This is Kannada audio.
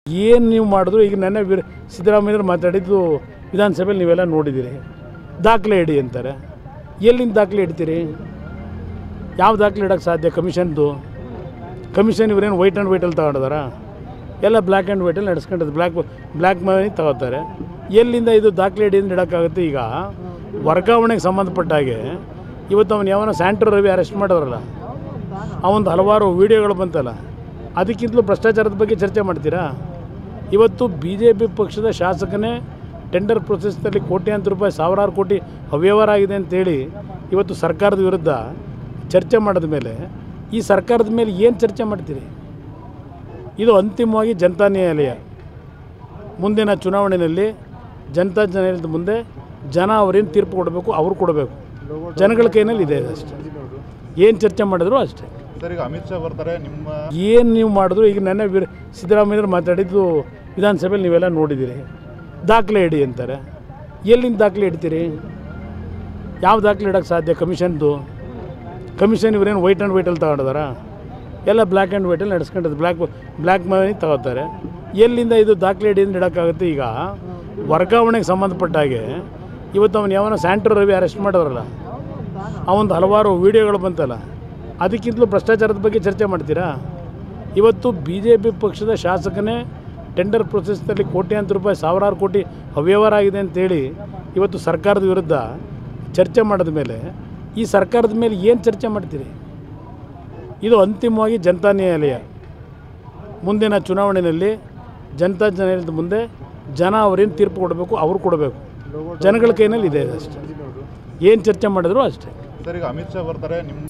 ಏನು ನೀವು ಮಾಡಿದ್ರು ಈಗ ನೆನ್ನೆ ವೀರ ಸಿದ್ದರಾಮಯ್ಯರು ಮಾತಾಡಿದ್ದು ವಿಧಾನಸಭೆಯಲ್ಲಿ ನೀವೆಲ್ಲ ನೋಡಿದ್ದೀರಿ ದಾಖಲೆ ಇಡಿ ಅಂತಾರೆ ಎಲ್ಲಿಂದ ದಾಖಲೆ ಇಡ್ತೀರಿ ಯಾವ ದಾಖಲೆ ಇಡೋಕ್ಕೆ ಸಾಧ್ಯ ಕಮಿಷನ್ದು ಕಮಿಷನ್ ಇವರೇನು ವೈಟ್ ಆ್ಯಂಡ್ ವೈಟಲ್ಲಿ ತಗೊಂಡಿದಾರ ಎಲ್ಲ ಬ್ಲ್ಯಾಕ್ ಆ್ಯಂಡ್ ವೈಟಲ್ಲಿ ನಡೆಸ್ಕೊಂಡಿದ್ದು ಬ್ಲ್ಯಾಕ್ ಬ್ಲ್ಯಾಕ್ ಮನಿ ತಗೋತಾರೆ ಎಲ್ಲಿಂದ ಇದು ದಾಖಲೆ ಹಿಡಿಯಿಂದ ಇಡೋಕ್ಕಾಗುತ್ತೆ ಈಗ ವರ್ಗಾವಣೆಗೆ ಸಂಬಂಧಪಟ್ಟ ಹಾಗೆ ಇವತ್ತು ಅವನು ಯಾವನ ಸ್ಯಾಂಟ್ರೋ ರವಿ ಅರೆಸ್ಟ್ ಮಾಡಿದ್ರಲ್ಲ ಅವೊಂದು ಹಲವಾರು ವೀಡಿಯೋಗಳು ಬಂತಲ್ಲ ಅದಕ್ಕಿಂತಲೂ ಭ್ರಷ್ಟಾಚಾರದ ಬಗ್ಗೆ ಚರ್ಚೆ ಮಾಡ್ತೀರಾ ಇವತ್ತು ಬಿ ಜೆ ಪಿ ಪಕ್ಷದ ಶಾಸಕನೇ ಟೆಂಡರ್ ಪ್ರೊಸೆಸ್ನಲ್ಲಿ ಕೋಟ್ಯಾಂತರ ರೂಪಾಯಿ ಸಾವಿರಾರು ಕೋಟಿ ಅವ್ಯವಹಾರ ಆಗಿದೆ ಅಂತೇಳಿ ಇವತ್ತು ಸರ್ಕಾರದ ವಿರುದ್ಧ ಚರ್ಚೆ ಮಾಡಿದ ಮೇಲೆ ಈ ಸರ್ಕಾರದ ಮೇಲೆ ಏನು ಚರ್ಚೆ ಮಾಡ್ತೀರಿ ಇದು ಅಂತಿಮವಾಗಿ ಜನತಾ ನ್ಯಾಯಾಲಯ ಮುಂದಿನ ಚುನಾವಣೆಯಲ್ಲಿ ಜನತಾ ನ್ಯಾಯಾಲಯದ ಮುಂದೆ ಜನ ಅವರೇನು ತೀರ್ಪು ಕೊಡಬೇಕು ಅವ್ರು ಕೊಡಬೇಕು ಜನಗಳ ಕೈನಲ್ಲಿ ಇದೆ ಅಷ್ಟೇ ಏನು ಚರ್ಚೆ ಮಾಡಿದ್ರು ಅಷ್ಟೇ ಸರ್ ಈಗ ಅಮಿತ್ ಶಾ ಬರ್ತಾರೆ ನಿಮ್ಮ ಏನು ನೀವು ಮಾಡಿದ್ರು ಈಗ ನೆನ್ನೆ ವೀರ ಸಿದ್ದರಾಮಯ್ಯರು ಮಾತಾಡಿದ್ದು ವಿಧಾನಸಭೆಯಲ್ಲಿ ನೀವೆಲ್ಲ ನೋಡಿದ್ದೀರಿ ದಾಖಲೆ ಇಡಿ ಅಂತಾರೆ ಎಲ್ಲಿಂದ ದಾಖಲೆ ಇಡ್ತೀರಿ ಯಾವ ದಾಖಲೆ ಇಡೋಕ್ಕೆ ಸಾಧ್ಯ ಕಮಿಷನ್ದು ಕಮಿಷನ್ ಇವರೇನು ವೈಟ್ ಆ್ಯಂಡ್ ವೈಟಲ್ಲಿ ತಗೊಂಡಿದಾರ ಎಲ್ಲ ಬ್ಲ್ಯಾಕ್ ಆ್ಯಂಡ್ ವೈಟಲ್ಲಿ ನಡೆಸ್ಕೊಂಡಿದ್ದು ಬ್ಲ್ಯಾಕ್ ಬ್ಲ್ಯಾಕ್ ಮನಿ ತಗೋತಾರೆ ಎಲ್ಲಿಂದ ಇದು ದಾಖಲೆ ಹಿಡಿಯಿಂದ ಇಡೋಕ್ಕಾಗುತ್ತೆ ಈಗ ವರ್ಗಾವಣೆಗೆ ಸಂಬಂಧಪಟ್ಟ ಹಾಗೆ ಇವತ್ತು ಅವನು ಯಾವನ ಸ್ಯಾಂಟ್ರೋ ರವಿ ಅರೆಸ್ಟ್ ಮಾಡಿದ್ರಲ್ಲ ಅವೊಂದು ಹಲವಾರು ವೀಡಿಯೋಗಳು ಬಂತಲ್ಲ ಅದಕ್ಕಿಂತಲೂ ಭ್ರಷ್ಟಾಚಾರದ ಬಗ್ಗೆ ಚರ್ಚೆ ಮಾಡ್ತೀರಾ ಇವತ್ತು ಬಿ ಜೆ ಪಿ ಪಕ್ಷದ ಶಾಸಕನೇ ಟೆಂಡರ್ ಪ್ರೊಸೆಸ್ನಲ್ಲಿ ಕೋಟ್ಯಾಂತರ ರೂಪಾಯಿ ಸಾವಿರಾರು ಕೋಟಿ ಅವ್ಯವಹಾರ ಆಗಿದೆ ಅಂತೇಳಿ ಇವತ್ತು ಸರ್ಕಾರದ ವಿರುದ್ಧ ಚರ್ಚೆ ಮಾಡಿದ ಮೇಲೆ ಈ ಸರ್ಕಾರದ ಮೇಲೆ ಏನು ಚರ್ಚೆ ಮಾಡ್ತೀರಿ ಇದು ಅಂತಿಮವಾಗಿ ಜನತಾ ನ್ಯಾಯಾಲಯ ಮುಂದಿನ ಚುನಾವಣೆಯಲ್ಲಿ ಜನತಾ ನ್ಯಾಯಾಲಯದ ಮುಂದೆ ಜನ ಅವರೇನು ತೀರ್ಪು ಕೊಡಬೇಕು ಅವ್ರು ಕೊಡಬೇಕು ಜನಗಳ ಕೈನಲ್ಲಿ ಇದೆ ಅಷ್ಟೇ ಏನು ಚರ್ಚೆ ಮಾಡಿದ್ರು ಅಷ್ಟೇ ಸರ್ ಈಗ ಅಮಿತ್ ಶಾ ಬರ್ತಾರೆ ನಿಮ್ಮ